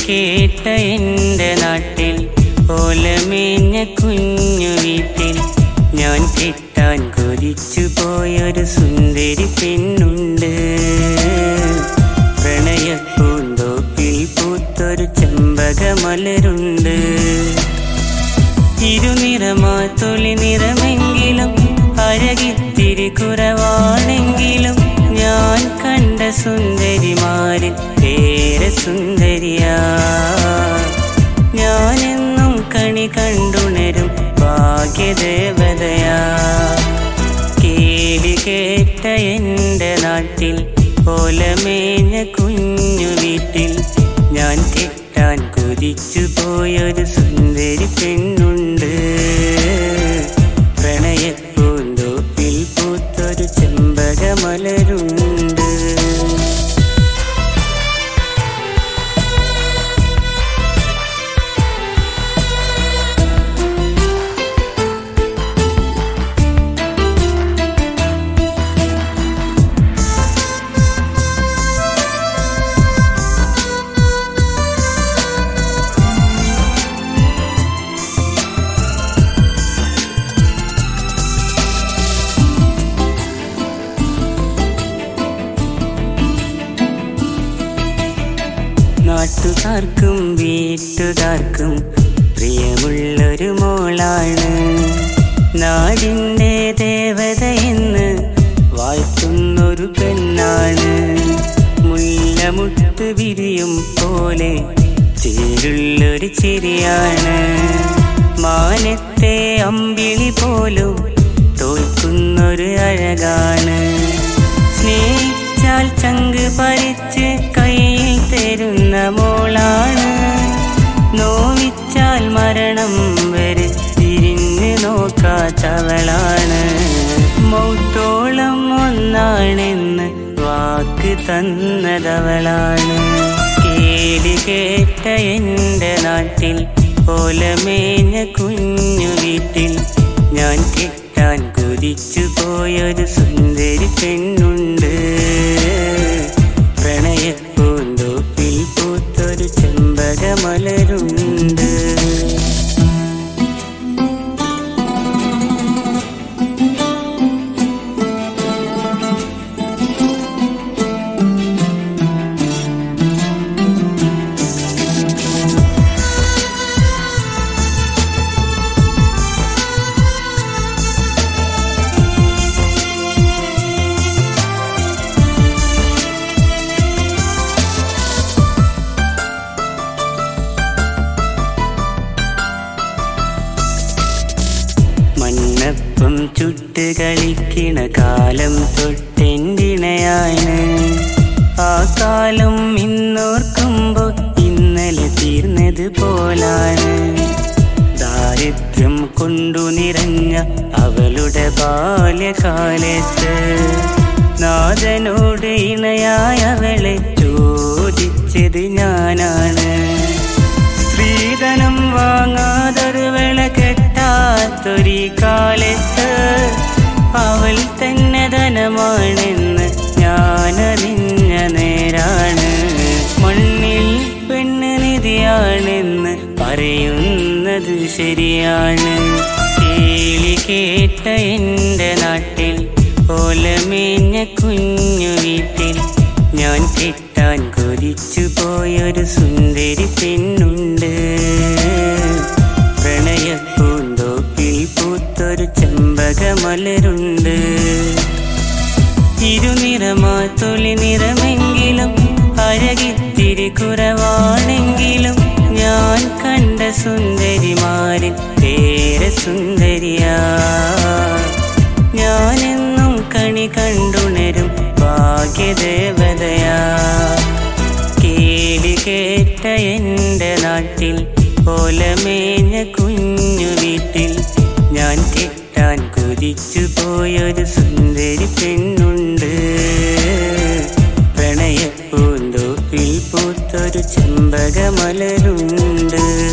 കേട്ട എൻ്റെ നാട്ടിൽ ഓലമേഞ്ഞ കുഞ്ഞു വീട്ടിൽ ഞാൻ കിട്ടാൻ കൊതിച്ചു പോയൊരു സുന്ദരി പെണ്ണുണ്ട് പ്രണയപ്പൂന്തോപ്പിൽ പൂത്തൊരു ചെമ്പകമലരുണ്ട് ഇരുനിറമാ തൊളി നിറമെങ്കിലും അഴകിത്തിരി കുറവാണെങ്കിലും ഞാൻ കണ്ട സുന്ദരിമാരിൽ ഏറെ സുന്ദരിയാ ഞാനെന്നും കണി കണ്ടുണരും ഭാഗ്യദേവതയാ കേളി കേട്ട എൻ്റെ നാട്ടിൽ ഓലമേഞ്ഞ കുഞ്ഞു വീട്ടിൽ ഞാൻ കെട്ടാൻ കൊതിച്ചു പോയൊരു സുന്ദരി പെണ്ണുണ്ട് പ്രണയപ്പൂന്തോപ്പിൽ പൂത്തൊരു ചെമ്പകമലരുണ്ട് നാട്ടുകാർക്കും വീട്ടുകാർക്കും പ്രിയമുള്ളൊരു മോളാണ് നാടിൻ്റെ ദേവതയെന്ന് വാഴ്ത്തുന്നൊരു പെണ്ണാണ് മുല്ലമുട്ട് വിരിയും പോലെ ചേരുള്ളൊരു ചിരിയാണ് മാനത്തെ അമ്പിളി പോലും തോൽക്കുന്നൊരു അഴകാണ് സ്നേഹിച്ചാൽ ചങ്ക് പറിച്ച് കയ്യിൽ തരുന്ന മോളാണ് നോവിച്ചാൽ മരണം വരെ തിരിഞ്ഞു നോക്കാത്തവളാണ് മൗത്തോളം ഒന്നാണെന്ന് വാക്ക് തന്നതവളാണ് കേളി കേട്ട എൻ്റെ നാട്ടിൽ ഓലമേഞ്ഞ കുഞ്ഞു വീട്ടിൽ ഞാൻ കിട്ടാൻ കൊതിച്ചു പോയൊരു സുന്ദരി പെണ്ണുണ്ട് പ്രണയപ്പൂന്തോപ്പിൽ പൂത്തൊരു ചെമ്പകമലരുണ്ട് മണ്ണപ്പം ചുട്ട് കളിക്കണ കാലം തൊട്ടെന്തിണയാണ് ആ കാലം ഇന്നോർക്കുമ്പോ ഇന്നലെ തീർന്നത് പോലാണ് ദാരിദ്ര്യം കൊണ്ടു നിറഞ്ഞ അവളുടെ ബാല്യകാലത്ത് നാഥനോട് ഇണയായ അവളെ ചോദിച്ചത് ഞാനാണ് സ്ത്രീധനം വാങ്ങാതൊരു വിള കെട്ടാത്തൊരു കാലത്ത് അവൾ തന്നെ ധനമാണെന്ന് ഞാനറിഞ്ഞ നേരാണ് മണ്ണിൽ പെണ്ണ് നിധിയാണെന്ന് പറയുന്നത് ശരിയാണ് കേളി കേട്ട എൻ്റെ നാട്ടിൽ ഓലമേഞ്ഞ കുഞ്ഞു വീട്ടിൽ ഞാൻ കിട്ടാൻ കൊതിച്ചു പോയൊരു സുന്ദരി പെണ്ണുണ്ട് പ്രണയപ്പൂന്തോപ്പിൽ പൂത്തൊരു ചെമ്പകമലരുണ്ട് ഇരുനിറമാ തൊളി നിറമെങ്കിലും അഴകിത്തിരി കുറവാണെങ്കിലും ഞാൻ കണ്ട സുന്ദരിമാരിൽ ഏറെ സുന്ദരിയാ ഞാനെന്നും കണി കണ്ടുണരും ഭാഗ്യദേവതയാ കേളി കേട്ട എൻ്റെ നാട്ടിൽ ഓലമേഞ്ഞ കുഞ്ഞു വീട്ടിൽ ഞാൻ കിട്ടാൻ കൊതിച്ചു പോയൊരു സുന്ദരി പെണ്ണുണ്ട് പ്രണയപ്പൂന്തോപ്പിൽ പൂത്തൊരു ചെമ്പകമലരുണ്ട്